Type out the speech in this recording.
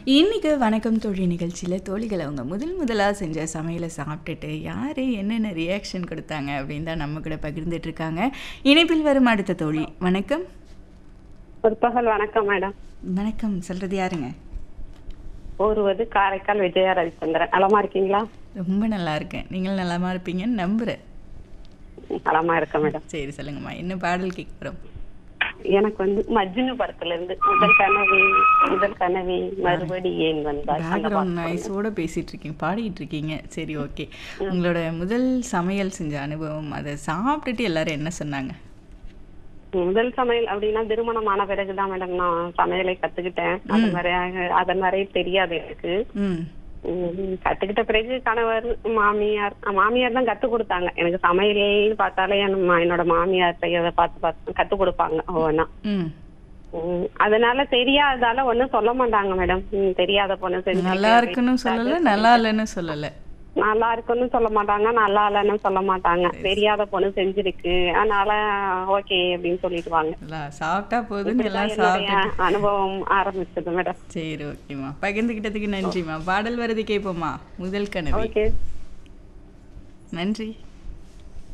இன்னைக்கு வணக்கம் தோழி நிகழ்ச்சியில் தோழிகள் அவங்க முதல் முதலாக செஞ்ச சமையலை சாப்பிட்டுட்டு யார் என்னென்ன ரியாக்ஷன் கொடுத்தாங்க அப்படின்னு தான் நம்ம கூட பகிர்ந்துட்டு இருக்காங்க இணைப்பில் வரும் அடுத்த தோழி வணக்கம் பிற்பகல் வணக்கம் மேடம் வணக்கம் சொல்கிறது யாருங்க ஒருவது காரைக்கால் விஜயா ரவிச்சந்திரன் நலமா இருக்கீங்களா ரொம்ப நல்லா இருக்கேன் நீங்கள் நலமா இருப்பீங்கன்னு நம்புகிறேன் நலமா இருக்கேன் மேடம் சரி சொல்லுங்கம்மா என்ன பாடல் கேட்க போகிறோம் எனக்கு வந்து மஜ்னு படத்துல இருந்து முதல் கனவு முதல் கனவு மறுபடி ஏன் வந்தாய் அந்த பேக்ரவுண்ட் பாட்டு நாய்ஸோட பேசிட்டு இருக்கீங்க பாடிட்டு இருக்கீங்க சரி ஓகே உங்களோட முதல் சமையல் செஞ்ச அனுபவம் அதை சாப்பிட்டுட்டு எல்லாரும் என்ன சொன்னாங்க முதல் சமையல் அப்படின்னா திருமணம் ஆன பிறகுதான் மேடம் நான் சமையலை கத்துக்கிட்டேன் அது நிறைய அது நிறைய தெரியாது எனக்கு ம் உம் கத்துக்கிட்ட பிறகு கணவர் மாமியார் மாமியார் தான் கத்து கொடுத்தாங்க எனக்கு சமையல்னு பார்த்தாலே என் மா- என்னோட மாமியார் செய்யறத பார்த்து பார்த்து கத்து கொடுப்பாங்க ஒவ்வொன்னா ம் உம் அதனால தெரியாததால ஒண்ணும் சொல்ல மாட்டாங்க மேடம் உம் தெரியாத பொண்ணு செஞ்சு நல்லா இருக்குன்னு சொல்லல நல்லா இல்லைன்னு சொல்லல நல்லா இருக்குன்னு சொல்ல மாட்டாங்க நல்லா இல்லைன்னு சொல்ல மாட்டாங்க தெரியாத பொண்ணு செஞ்சிருக்கு அதனால ஓகே அப்படின்னு சொல்லிடுவாங்க நல்லா சாப்பிட்டா போதுன்னு எல்லாம் இதுதான் என்னுடைய சாப்பிட்டு அனுபவம் ஆரம்பிச்சது மேடம் சரி ஓகேம்மா பகிர்ந்துக்கிட்டதுக்கு நன்றிம்மா பாடல் வருது கேட்போம்மா முதல் கனவு ஓகே நன்றி